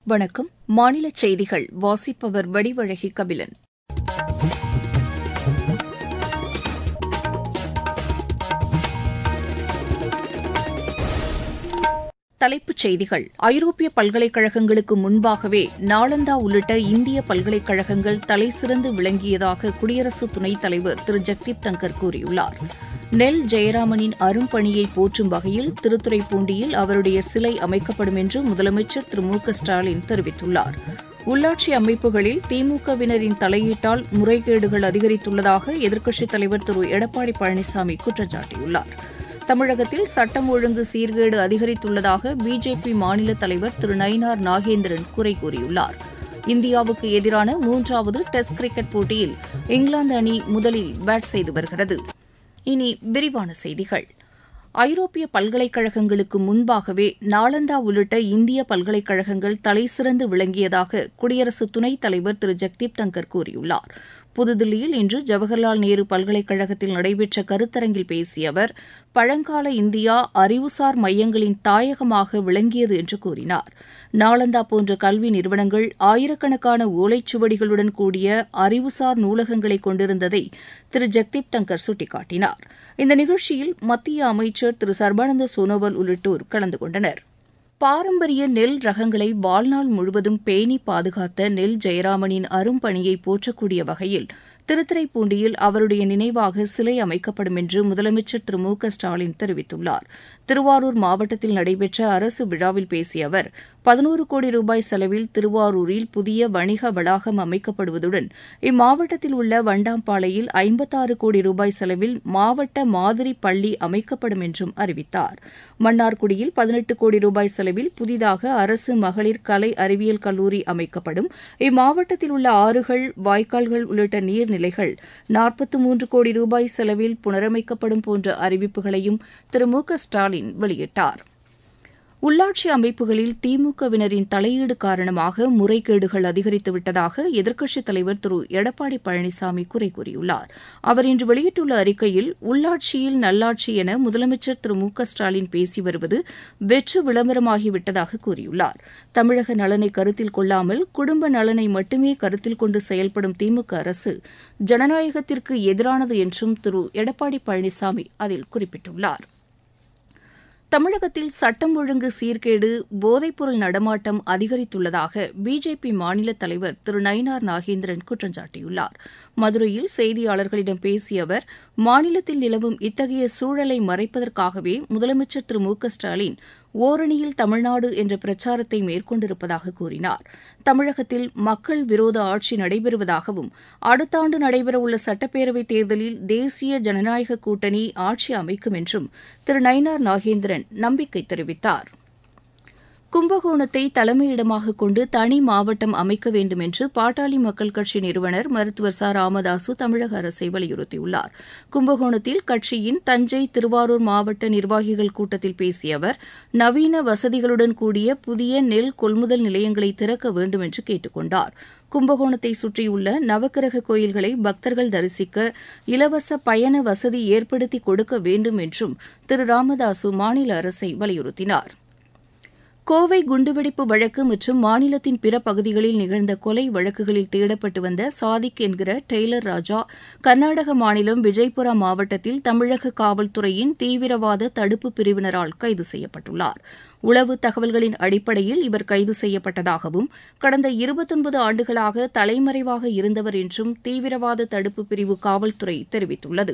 வணக்கம் மாநில செய்திகள் வாசிப்பவர் வடிவழகி கபிலன் தலைப்புச் செய்திகள் ஐரோப்பிய பல்கலைக்கழகங்களுக்கு முன்பாகவே நாளந்தா உள்ளிட்ட இந்திய பல்கலைக்கழகங்கள் தலைசிறந்து விளங்கியதாக குடியரசு துணைத் தலைவர் திரு ஜெக்தீப் தங்கர் கூறியுள்ளார் நெல் ஜெயராமனின் அரும்பணியை போற்றும் வகையில் திருத்துறைப்பூண்டியில் அவருடைய சிலை அமைக்கப்படும் என்று முதலமைச்சர் திரு மு க ஸ்டாலின் தெரிவித்துள்ளார் உள்ளாட்சி அமைப்புகளில் திமுகவினரின் தலையீட்டால் முறைகேடுகள் அதிகரித்துள்ளதாக எதிர்க்கட்சித் தலைவர் திரு எடப்பாடி பழனிசாமி குற்றம் சாட்டியுள்ளார் தமிழகத்தில் சட்டம் ஒழுங்கு சீர்கேடு அதிகரித்துள்ளதாக பிஜேபி மாநில தலைவர் திரு நயினார் நாகேந்திரன் குறை கூறியுள்ளார் இந்தியாவுக்கு எதிரான மூன்றாவது டெஸ்ட் கிரிக்கெட் போட்டியில் இங்கிலாந்து அணி முதலில் பேட் செய்து வருகிறது இனி விரிவான செய்திகள் ஐரோப்பிய பல்கலைக்கழகங்களுக்கு முன்பாகவே நாளந்தா உள்ளிட்ட இந்திய பல்கலைக்கழகங்கள் தலைசிறந்து விளங்கியதாக குடியரசு துணைத் தலைவர் திரு ஜெக்தீப் தங்கர் கூறியுள்ளார் புதுதில்லியில் இன்று ஜவஹர்லால் நேரு பல்கலைக்கழகத்தில் நடைபெற்ற கருத்தரங்கில் பேசிய அவர் பழங்கால இந்தியா அறிவுசார் மையங்களின் தாயகமாக விளங்கியது என்று கூறினார் நாளந்தா போன்ற கல்வி நிறுவனங்கள் ஆயிரக்கணக்கான ஓலைச்சுவடிகளுடன் கூடிய அறிவுசார் நூலகங்களை கொண்டிருந்ததை திரு ஜெக்தீப் தங்கர் சுட்டிக்காட்டினார் இந்த நிகழ்ச்சியில் மத்திய அமைச்சர் திரு சர்பானந்த சோனோவால் உள்ளிட்டோர் கலந்து கொண்டனர் பாரம்பரிய நெல் ரகங்களை வாழ்நாள் முழுவதும் பேணி பாதுகாத்த நெல் ஜெயராமனின் அரும்பணியை போற்றக்கூடிய வகையில் திருத்துறைப்பூண்டியில் அவருடைய நினைவாக சிலை அமைக்கப்படும் என்று முதலமைச்சர் திரு மு க ஸ்டாலின் தெரிவித்துள்ளார் திருவாரூர் மாவட்டத்தில் நடைபெற்ற அரசு விழாவில் பேசிய அவர் பதினோரு கோடி ரூபாய் செலவில் திருவாரூரில் புதிய வணிக வளாகம் அமைக்கப்படுவதுடன் இம்மாவட்டத்தில் உள்ள வண்டாம்பாளையில் ஐம்பத்தாறு கோடி ரூபாய் செலவில் மாவட்ட மாதிரி பள்ளி அமைக்கப்படும் என்றும் அறிவித்தார் மன்னார்குடியில் பதினெட்டு கோடி ரூபாய் செலவில் புதிதாக அரசு மகளிர் கலை அறிவியல் கல்லூரி அமைக்கப்படும் இம்மாவட்டத்தில் உள்ள ஆறுகள் வாய்க்கால்கள் உள்ளிட்ட நீர்நிலைகள் நாற்பத்து மூன்று கோடி ரூபாய் செலவில் புனரமைக்கப்படும் போன்ற அறிவிப்புகளையும் திரு மு க ஸ்டாலின் வெளியிட்டார் உள்ளாட்சி அமைப்புகளில் திமுகவினரின் தலையீடு காரணமாக முறைகேடுகள் அதிகரித்துவிட்டதாக எதிர்க்கட்சித் தலைவர் திரு எடப்பாடி பழனிசாமி குறை கூறியுள்ளார் அவர் இன்று வெளியிட்டுள்ள அறிக்கையில் உள்ளாட்சியில் நல்லாட்சி என முதலமைச்சர் திரு மு க ஸ்டாலின் பேசி வருவது வெற்று விளம்பரமாகிவிட்டதாக கூறியுள்ளார் தமிழக நலனை கருத்தில் கொள்ளாமல் குடும்ப நலனை மட்டுமே கருத்தில் கொண்டு செயல்படும் திமுக அரசு ஜனநாயகத்திற்கு எதிரானது என்றும் திரு எடப்பாடி பழனிசாமி அதில் குறிப்பிட்டுள்ளார் தமிழகத்தில் சட்டம் ஒழுங்கு சீர்கேடு போதைப்பொருள் நடமாட்டம் அதிகரித்துள்ளதாக பிஜேபி மாநில தலைவர் திரு நயினார் நாகேந்திரன் குற்றம் சாட்டியுள்ளார் மதுரையில் செய்தியாளர்களிடம் பேசிய அவர் மாநிலத்தில் நிலவும் இத்தகைய சூழலை மறைப்பதற்காகவே முதலமைச்சர் திரு மு க ஸ்டாலின் ஓரணியில் தமிழ்நாடு என்ற பிரச்சாரத்தை மேற்கொண்டிருப்பதாக கூறினார் தமிழகத்தில் மக்கள் விரோத ஆட்சி நடைபெறுவதாகவும் அடுத்த ஆண்டு நடைபெறவுள்ள சட்டப்பேரவைத் தேர்தலில் தேசிய ஜனநாயக கூட்டணி ஆட்சி அமைக்கும் என்றும் திரு நயினார் நாகேந்திரன் நம்பிக்கை தெரிவித்தார் கும்பகோணத்தை தலைமையிடமாக கொண்டு தனி மாவட்டம் அமைக்க வேண்டும் என்று பாட்டாளி மக்கள் கட்சி நிறுவனர் மருத்துவர் ச ராமதாசு தமிழக அரசை வலியுறுத்தியுள்ளார் கும்பகோணத்தில் கட்சியின் தஞ்சை திருவாரூர் மாவட்ட நிர்வாகிகள் கூட்டத்தில் பேசிய அவர் நவீன வசதிகளுடன் கூடிய புதிய நெல் கொள்முதல் நிலையங்களை திறக்க வேண்டும் என்று கேட்டுக் கொண்டார் கும்பகோணத்தை சுற்றியுள்ள நவக்கிரக கோயில்களை பக்தர்கள் தரிசிக்க இலவச பயண வசதி ஏற்படுத்தி கொடுக்க வேண்டும் என்றும் திரு ராமதாசு மாநில அரசை வலியுறுத்தினார் கோவை குண்டுவெடிப்பு வழக்கு மற்றும் மாநிலத்தின் பிற பகுதிகளில் நிகழ்ந்த கொலை வழக்குகளில் தேடப்பட்டு வந்த சாதிக் என்கிற டெய்லர் ராஜா கர்நாடக மாநிலம் விஜய்புரா மாவட்டத்தில் தமிழக காவல்துறையின் தீவிரவாத தடுப்பு பிரிவினரால் கைது செய்யப்பட்டுள்ளார் உளவு தகவல்களின் அடிப்படையில் இவர் கைது செய்யப்பட்டதாகவும் கடந்த இருபத்தொன்பது ஆண்டுகளாக தலைமறைவாக இருந்தவர் என்றும் தீவிரவாத தடுப்பு பிரிவு காவல்துறை தெரிவித்துள்ளது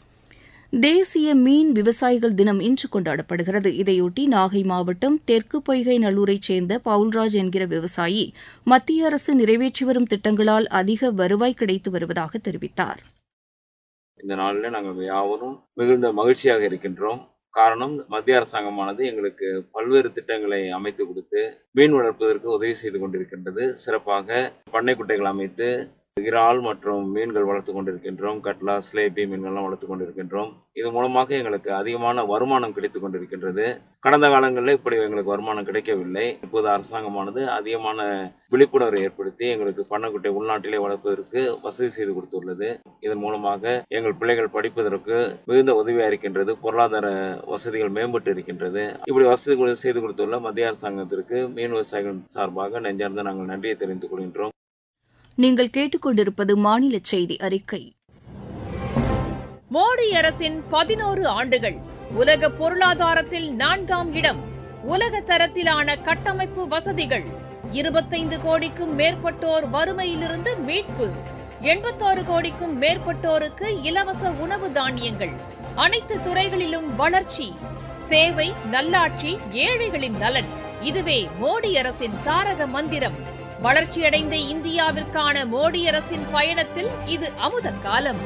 தேசிய மீன் விவசாயிகள் தினம் இன்று கொண்டாடப்படுகிறது இதையொட்டி நாகை மாவட்டம் தெற்கு பொய்கை நல்லூரைச் சேர்ந்த பவுல்ராஜ் என்கிற விவசாயி மத்திய அரசு நிறைவேற்றி வரும் திட்டங்களால் அதிக வருவாய் கிடைத்து வருவதாக தெரிவித்தார் இந்த நாளில் நாங்கள் யாவரும் மிகுந்த மகிழ்ச்சியாக இருக்கின்றோம் காரணம் மத்திய அரசாங்கமானது எங்களுக்கு பல்வேறு திட்டங்களை அமைத்து கொடுத்து மீன் வளர்ப்பதற்கு உதவி செய்து கொண்டிருக்கின்றது சிறப்பாக பண்ணை குட்டைகள் அமைத்து இறால் மற்றும் மீன்கள் வளர்த்து கொண்டிருக்கின்றோம் கட்லா ஸ்லேபி மீன்கள்லாம் வளர்த்து கொண்டிருக்கின்றோம் இது மூலமாக எங்களுக்கு அதிகமான வருமானம் கிடைத்துக் கொண்டிருக்கின்றது கடந்த காலங்களில் இப்படி எங்களுக்கு வருமானம் கிடைக்கவில்லை இப்போது அரசாங்கமானது அதிகமான விழிப்புணர்வை ஏற்படுத்தி எங்களுக்கு பண்ணக்குட்டை உள்நாட்டிலே வளர்ப்பதற்கு வசதி செய்து கொடுத்துள்ளது இதன் மூலமாக எங்கள் பிள்ளைகள் படிப்பதற்கு மிகுந்த உதவியாக இருக்கின்றது பொருளாதார வசதிகள் மேம்பட்டு இருக்கின்றது இப்படி வசதி செய்து கொடுத்துள்ள மத்திய அரசாங்கத்திற்கு மீன் விவசாயிகள் சார்பாக நெஞ்சார்ந்த நாங்கள் நன்றியை தெரிவித்துக் கொள்கின்றோம் நீங்கள் கேட்டுக்கொண்டிருப்பது மாநில செய்தி அறிக்கை மோடி அரசின் பதினோரு ஆண்டுகள் உலக பொருளாதாரத்தில் நான்காம் இடம் உலக தரத்திலான கட்டமைப்பு வசதிகள் இருபத்தைந்து கோடிக்கும் மேற்பட்டோர் வறுமையிலிருந்து மீட்பு எண்பத்தாறு கோடிக்கும் மேற்பட்டோருக்கு இலவச உணவு தானியங்கள் அனைத்து துறைகளிலும் வளர்ச்சி சேவை நல்லாட்சி ஏழைகளின் நலன் இதுவே மோடி அரசின் தாரக மந்திரம் வளர்ச்சியடைந்த இந்தியாவிற்கான மோடி அரசின் பயணத்தில் இது அமுத காலம்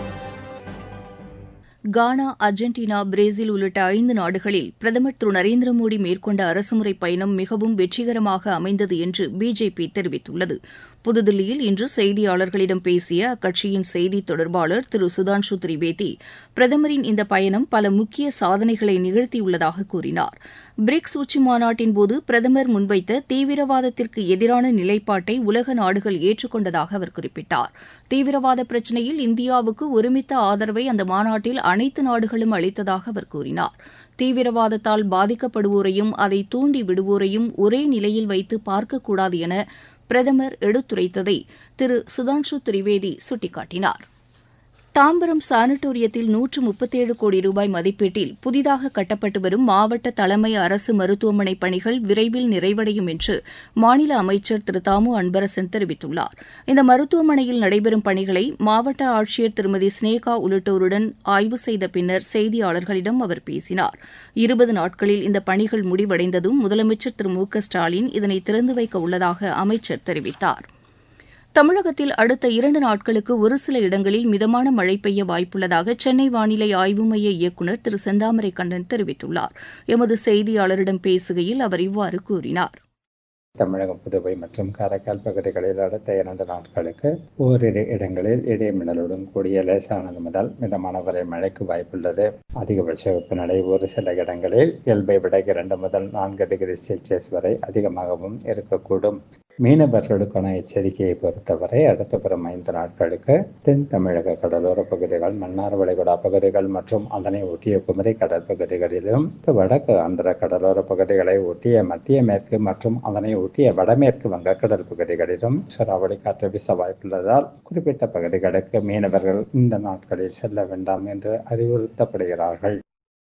கானா அர்ஜென்டினா பிரேசில் உள்ளிட்ட ஐந்து நாடுகளில் பிரதமர் திரு நரேந்திர மோடி மேற்கொண்ட அரசுமுறை பயணம் மிகவும் வெற்றிகரமாக அமைந்தது என்று பிஜேபி தெரிவித்துள்ளது புதுதில்லியில் இன்று செய்தியாளர்களிடம் பேசிய அக்கட்சியின் செய்தி தொடர்பாளர் திரு சுதான்ஷு திரிவேதி பிரதமரின் இந்த பயணம் பல முக்கிய சாதனைகளை நிகழ்த்தியுள்ளதாக கூறினார் பிரிக்ஸ் உச்சி மாநாட்டின் போது பிரதமர் முன்வைத்த தீவிரவாதத்திற்கு எதிரான நிலைப்பாட்டை உலக நாடுகள் ஏற்றுக்கொண்டதாக அவர் குறிப்பிட்டார் தீவிரவாத பிரச்சினையில் இந்தியாவுக்கு ஒருமித்த ஆதரவை அந்த மாநாட்டில் அனைத்து நாடுகளும் அளித்ததாக அவர் கூறினார் தீவிரவாதத்தால் பாதிக்கப்படுவோரையும் அதை தூண்டி விடுவோரையும் ஒரே நிலையில் வைத்து பார்க்கக்கூடாது என பிரதமர் எடுத்துரைத்ததை திரு சுதான்ஷு திரிவேதி சுட்டிக்காட்டினார் தாம்பரம் சானட்டோரியத்தில் நூற்று முப்பத்தேழு கோடி ரூபாய் மதிப்பீட்டில் புதிதாக கட்டப்பட்டு வரும் மாவட்ட தலைமை அரசு மருத்துவமனை பணிகள் விரைவில் நிறைவடையும் என்று மாநில அமைச்சர் திரு தாமு அன்பரசன் தெரிவித்துள்ளார் இந்த மருத்துவமனையில் நடைபெறும் பணிகளை மாவட்ட ஆட்சியர் திருமதி ஸ்னேகா உள்ளிட்டோருடன் ஆய்வு செய்த பின்னர் செய்தியாளர்களிடம் அவர் பேசினார் இருபது நாட்களில் இந்த பணிகள் முடிவடைந்ததும் முதலமைச்சர் திரு மு க ஸ்டாலின் இதனை திறந்து வைக்க உள்ளதாக அமைச்சர் தெரிவித்தாா் தமிழகத்தில் அடுத்த இரண்டு நாட்களுக்கு ஒரு சில இடங்களில் மிதமான மழை பெய்ய வாய்ப்புள்ளதாக சென்னை வானிலை ஆய்வு மைய இயக்குநர் திரு செந்தாமரை கண்ணன் தெரிவித்துள்ளார் எமது செய்தியாளரிடம் பேசுகையில் அவர் இவ்வாறு கூறினார் தமிழகம் புதுவை மற்றும் காரைக்கால் பகுதிகளில் அடுத்த இரண்டு நாட்களுக்கு ஓரிரு இடங்களில் இடிமின்னலுடன் கூடிய லேசானது முதல் மிதமான வரை மழைக்கு வாய்ப்புள்ளது அதிகபட்ச வெப்பநிலை ஒரு சில இடங்களில் இயல்பை விட இரண்டு முதல் நான்கு டிகிரி செல்சியஸ் வரை அதிகமாகவும் இருக்கக்கூடும் மீனவர்களுக்கான எச்சரிக்கையை பொறுத்தவரை அடுத்த வரும் ஐந்து நாட்களுக்கு தென் தமிழக கடலோர பகுதிகள் மன்னார் வளைகுடா பகுதிகள் மற்றும் அதனை ஒட்டிய குமரி கடல் பகுதிகளிலும் வடக்கு ஆந்திர கடலோர பகுதிகளை ஒட்டிய மத்திய மேற்கு மற்றும் அதனை ஒட்டிய வடமேற்கு வங்கக்கடல் பகுதிகளிலும் சூறாவளி காற்று வீச வாய்ப்புள்ளதால் குறிப்பிட்ட பகுதிகளுக்கு மீனவர்கள் இந்த நாட்களில் செல்ல வேண்டாம் என்று அறிவுறுத்தப்படுகிறார்கள்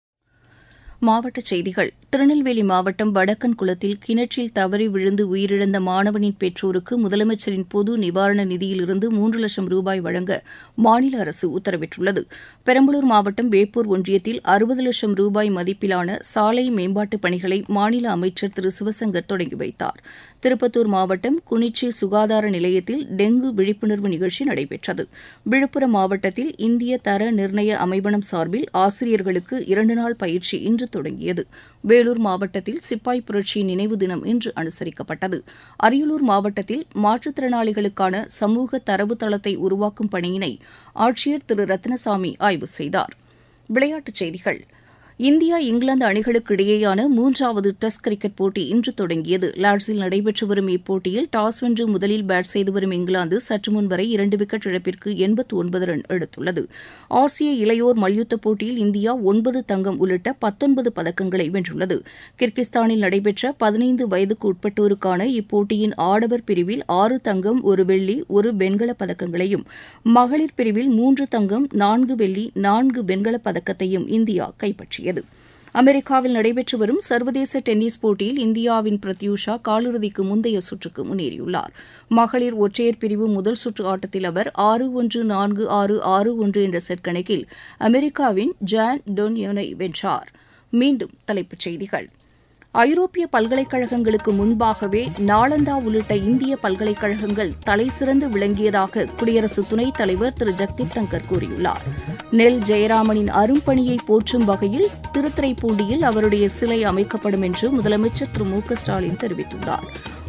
மாவட்டச் செய்திகள் திருநெல்வேலி மாவட்டம் வடக்கன் குளத்தில் கிணற்றில் தவறி விழுந்து உயிரிழந்த மாணவனின் பெற்றோருக்கு முதலமைச்சரின் பொது நிவாரண நிதியிலிருந்து மூன்று லட்சம் ரூபாய் வழங்க மாநில அரசு உத்தரவிட்டுள்ளது பெரம்பலூர் மாவட்டம் வேப்பூர் ஒன்றியத்தில் அறுபது லட்சம் ரூபாய் மதிப்பிலான சாலை மேம்பாட்டுப் பணிகளை மாநில அமைச்சர் திரு சிவசங்கர் தொடங்கி வைத்தார் திருப்பத்தூர் மாவட்டம் குனிச்சி சுகாதார நிலையத்தில் டெங்கு விழிப்புணர்வு நிகழ்ச்சி நடைபெற்றது விழுப்புரம் மாவட்டத்தில் இந்திய தர நிர்ணய அமைவனம் சார்பில் ஆசிரியர்களுக்கு இரண்டு நாள் பயிற்சி இன்று தொடங்கியது வேலூர் மாவட்டத்தில் சிப்பாய் புரட்சியின் நினைவு தினம் இன்று அனுசரிக்கப்பட்டது அரியலூர் மாவட்டத்தில் மாற்றுத்திறனாளிகளுக்கான சமூக தரவுத்தளத்தை உருவாக்கும் பணியினை ஆட்சியர் திரு ரத்னசாமி ஆய்வு செய்தார் விளையாட்டுச் செய்திகள் இந்தியா இங்கிலாந்து அணிகளுக்கு இடையேயான மூன்றாவது டெஸ்ட் கிரிக்கெட் போட்டி இன்று தொடங்கியது லார்ட்ஸில் நடைபெற்று வரும் இப்போட்டியில் டாஸ் வென்று முதலில் பேட் செய்து வரும் இங்கிலாந்து சற்று முன் வரை இரண்டு விக்கெட் இழப்பிற்கு எண்பத்து ஒன்பது ரன் எடுத்துள்ளது ஆசிய இளையோர் மல்யுத்த போட்டியில் இந்தியா ஒன்பது தங்கம் உள்ளிட்ட பத்தொன்பது பதக்கங்களை வென்றுள்ளது கிர்கிஸ்தானில் நடைபெற்ற பதினைந்து வயதுக்கு உட்பட்டோருக்கான இப்போட்டியின் ஆடவர் பிரிவில் ஆறு தங்கம் ஒரு வெள்ளி ஒரு வெண்கலப் பதக்கங்களையும் மகளிர் பிரிவில் மூன்று தங்கம் நான்கு வெள்ளி நான்கு வெண்கலப் பதக்கத்தையும் இந்தியா கைப்பற்றியது அமெரிக்காவில் நடைபெற்று வரும் சர்வதேச டென்னிஸ் போட்டியில் இந்தியாவின் பிரத்யூஷா காலிறுதிக்கு முந்தைய சுற்றுக்கு முன்னேறியுள்ளார் மகளிர் ஒற்றையர் பிரிவு முதல் சுற்று ஆட்டத்தில் அவர் ஆறு ஒன்று நான்கு ஆறு ஆறு ஒன்று என்ற செட் கணக்கில் அமெரிக்காவின் ஜான் டொன்யோனை வென்றார் மீண்டும் தலைப்புச் செய்திகள் ஐரோப்பிய பல்கலைக்கழகங்களுக்கு முன்பாகவே நாளந்தா உள்ளிட்ட இந்திய பல்கலைக்கழகங்கள் தலைசிறந்து விளங்கியதாக குடியரசு துணைத் தலைவர் திரு ஜக்தீப் தங்கர் கூறியுள்ளார் நெல் ஜெயராமனின் அரும்பணியை போற்றும் வகையில் திருத்துறைப்பூண்டியில் அவருடைய சிலை அமைக்கப்படும் என்று முதலமைச்சர் திரு மு க ஸ்டாலின் தெரிவித்துள்ளார்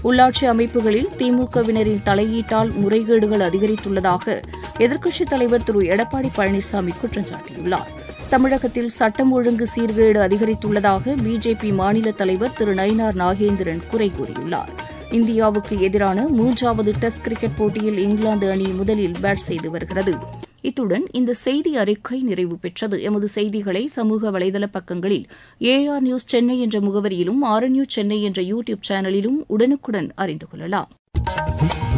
உள்ளாட்சி அமைப்புகளில் திமுகவினரின் தலையீட்டால் முறைகேடுகள் அதிகரித்துள்ளதாக எதிர்க்கட்சித் தலைவர் திரு எடப்பாடி பழனிசாமி குற்றம் சாட்டியுள்ளார் தமிழகத்தில் சட்டம் ஒழுங்கு சீர்கேடு அதிகரித்துள்ளதாக பிஜேபி மாநில தலைவர் திரு நயினார் நாகேந்திரன் குறை கூறியுள்ளார் இந்தியாவுக்கு எதிரான மூன்றாவது டெஸ்ட் கிரிக்கெட் போட்டியில் இங்கிலாந்து அணி முதலில் பேட் செய்து வருகிறது இத்துடன் இந்த செய்தி அறிக்கை நிறைவு பெற்றது எமது செய்திகளை சமூக வலைதள பக்கங்களில் ஏஆர் நியூஸ் சென்னை என்ற முகவரியிலும் ஆர் நியூஸ் சென்னை என்ற யூ டியூப் சேனலிலும் உடனுக்குடன் அறிந்து கொள்ளலாம்